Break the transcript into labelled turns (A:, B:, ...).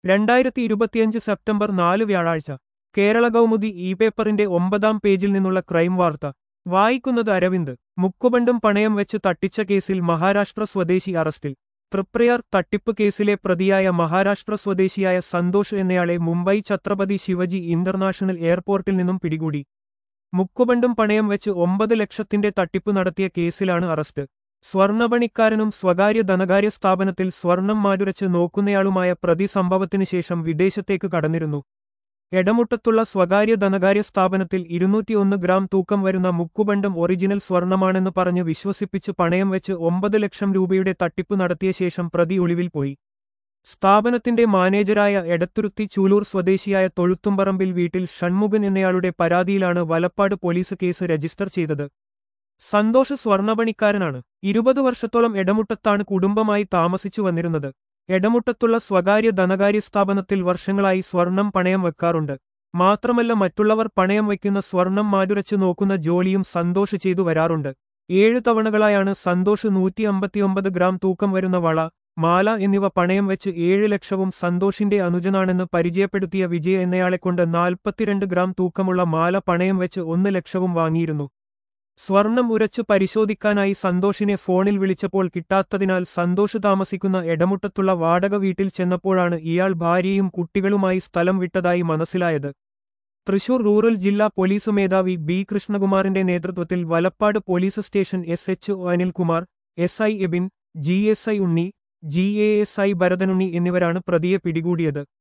A: രണ്ടായിരത്തി ഇരുപത്തിയഞ്ച് സെപ്റ്റംബർ നാല് വ്യാഴാഴ്ച കേരള കൗമുദി ഇ പേപ്പറിന്റെ ഒമ്പതാം പേജിൽ നിന്നുള്ള ക്രൈം വാർത്ത വായിക്കുന്നത് അരവിന്ദ് മുക്കുബണ്ടും പണയം വെച്ച് തട്ടിച്ച കേസിൽ മഹാരാഷ്ട്ര സ്വദേശി അറസ്റ്റിൽ തൃപ്രയാർ തട്ടിപ്പ് കേസിലെ പ്രതിയായ മഹാരാഷ്ട്ര സ്വദേശിയായ സന്തോഷ് എന്നയാളെ മുംബൈ ഛത്രപതി ശിവജി ഇന്റർനാഷണൽ എയർപോർട്ടിൽ നിന്നും പിടികൂടി മുക്കുബണ്ടും പണയം വെച്ച് ഒമ്പത് ലക്ഷത്തിന്റെ തട്ടിപ്പ് നടത്തിയ കേസിലാണ് അറസ്റ്റ് സ്വർണപണിക്കാരനും സ്വകാര്യ ധനകാര്യ സ്ഥാപനത്തിൽ സ്വർണം മാറ്റുരച്ച് നോക്കുന്നയാളുമായ പ്രതി സംഭവത്തിനു ശേഷം വിദേശത്തേക്ക് കടന്നിരുന്നു എടമുട്ടത്തുള്ള സ്വകാര്യ ധനകാര്യ സ്ഥാപനത്തിൽ ഇരുന്നൂറ്റിയൊന്ന് ഗ്രാം തൂക്കം വരുന്ന മുക്കുബണ്ടും ഒറിജിനൽ സ്വർണമാണെന്ന് പറഞ്ഞ് വിശ്വസിപ്പിച്ച് പണയം വെച്ച് ഒമ്പത് ലക്ഷം രൂപയുടെ തട്ടിപ്പ് നടത്തിയ ശേഷം പ്രതി ഒളിവിൽ പോയി സ്ഥാപനത്തിന്റെ മാനേജരായ എടത്തുരുത്തി ചൂലൂർ സ്വദേശിയായ തൊഴുത്തുംപറമ്പിൽ വീട്ടിൽ ഷൺമുഖൻ എന്നയാളുടെ പരാതിയിലാണ് വലപ്പാട് പോലീസ് കേസ് രജിസ്റ്റർ ചെയ്തത് സന്തോഷ് സ്വർണപണിക്കാരനാണ് ഇരുപത് വർഷത്തോളം എടമുട്ടത്താണ് കുടുംബമായി താമസിച്ചു വന്നിരുന്നത് എടമുട്ടത്തുള്ള സ്വകാര്യ ധനകാര്യ സ്ഥാപനത്തിൽ വർഷങ്ങളായി സ്വർണം പണയം വെക്കാറുണ്ട് മാത്രമല്ല മറ്റുള്ളവർ പണയം വയ്ക്കുന്ന സ്വർണം മാറ്റുരച്ചു നോക്കുന്ന ജോലിയും സന്തോഷ് ചെയ്തു വരാറുണ്ട് ഏഴു തവണകളായാണ് സന്തോഷ് നൂറ്റി അമ്പത്തിയൊമ്പത് ഗ്രാം തൂക്കം വരുന്ന വള മാല എന്നിവ പണയം വെച്ച് ഏഴ് ലക്ഷവും സന്തോഷിന്റെ അനുജനാണെന്ന് പരിചയപ്പെടുത്തിയ വിജയ എന്നയാളെക്കൊണ്ട് നാൽപ്പത്തിരണ്ട് ഗ്രാം തൂക്കമുള്ള മാല പണയം വെച്ച് ഒന്ന് ലക്ഷവും വാങ്ങിയിരുന്നു സ്വർണം ഉരച്ചു പരിശോധിക്കാനായി സന്തോഷിനെ ഫോണിൽ വിളിച്ചപ്പോൾ കിട്ടാത്തതിനാൽ സന്തോഷ് താമസിക്കുന്ന എടമുട്ടത്തുള്ള വാടക വീട്ടിൽ ചെന്നപ്പോഴാണ് ഇയാൾ ഭാര്യയും കുട്ടികളുമായി സ്ഥലം വിട്ടതായി മനസ്സിലായത് തൃശൂർ റൂറൽ ജില്ലാ പോലീസ് മേധാവി ബി കൃഷ്ണകുമാറിന്റെ നേതൃത്വത്തിൽ Valappad police station S H O Anilkumar S I Abin G S I Unni G A S I Bharathanunni എന്നിവരാണ് പ്രതിയെ പിടികൂടിയത്